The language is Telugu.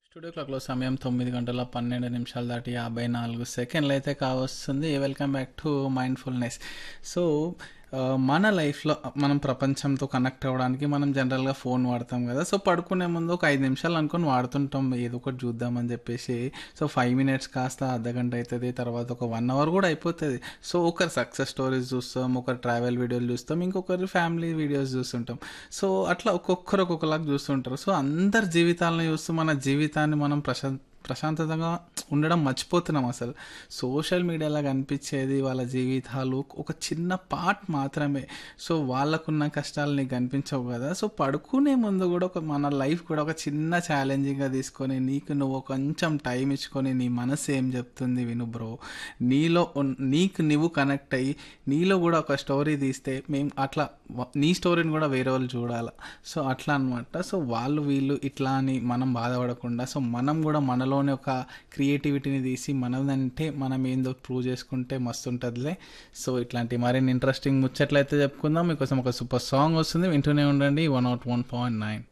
స్టూడియో క్లాక్లో సమయం తొమ్మిది గంటల పన్నెండు నిమిషాలు దాటి యాభై నాలుగు సెకండ్లు అయితే కావస్తుంది welcome back to mindfulness so ఆ, మన లైఫ్లో మనం ప్రపంచంతో కనెక్ట్ అవ్వడానికి మనం జనరల్గా ఫోన్ వాడతాం కదా సో పడుకునే ముందు ఒక ఐదు నిమిషాలు అనుకొని వాడుతుంటాం ఏదో ఒకటి చూద్దామని చెప్పేసి సో ఫైవ్ మినిట్స్ కాస్త అర్ధ గంట అవుతుంది తర్వాత ఒక వన్ అవర్ కూడా అయిపోతుంది సో ఒకరి సక్సెస్ స్టోరీస్ చూస్తాం ఒకరి ట్రావెల్ వీడియోలు చూస్తాం ఇంకొకరి ఫ్యామిలీ వీడియోస్ చూస్తుంటాం సో అట్లా ఒక్కొక్కరు ఒక్కొక్కలాగా చూస్తుంటారు సో అందరి జీవితాలను చూస్తూ మన జీవితాన్ని మనం ప్రశాంత్ ప్రశాంతతగా ఉండడం మర్చిపోతున్నాం అసలు సోషల్ మీడియాలో కనిపించేది వాళ్ళ జీవితాలు ఒక చిన్న పార్ట్ మాత్రమే సో వాళ్ళకున్న కష్టాలు నీకు కనిపించవు కదా సో పడుకునే ముందు కూడా ఒక మన లైఫ్ కూడా ఒక చిన్న ఛాలెంజింగ్గా తీసుకొని నీకు నువ్వు కొంచెం టైం ఇచ్చుకొని నీ మనసు ఏం చెప్తుంది విను బ్రో నీలో ఉన్- నీకు నువ్వు కనెక్ట్ అయ్యి నీలో కూడా ఒక స్టోరీ తీస్తే మేము అట్లా వ- నీ స్టోరీని కూడా వేరే వాళ్ళు చూడాలి సో అట్లా అనమాట సో వాళ్ళు వీళ్ళు ఇట్లా అని మనం బాధపడకుండా సో మనం కూడా మనలోని ఒక క్రియేటివిటీని తీసి మనదంటే మనం ఏందో ప్రూవ్ చేసుకుంటే మస్తు ఉంటుందిలే సో ఇట్లాంటి మరిన్ని ఇంట్రెస్టింగ్ ముచ్చట్లయితే చెప్పుకుందాం మీకోసం ఒక సూపర్ సాంగ్ వస్తుంది వింటూనే ఉండండి one out one point nine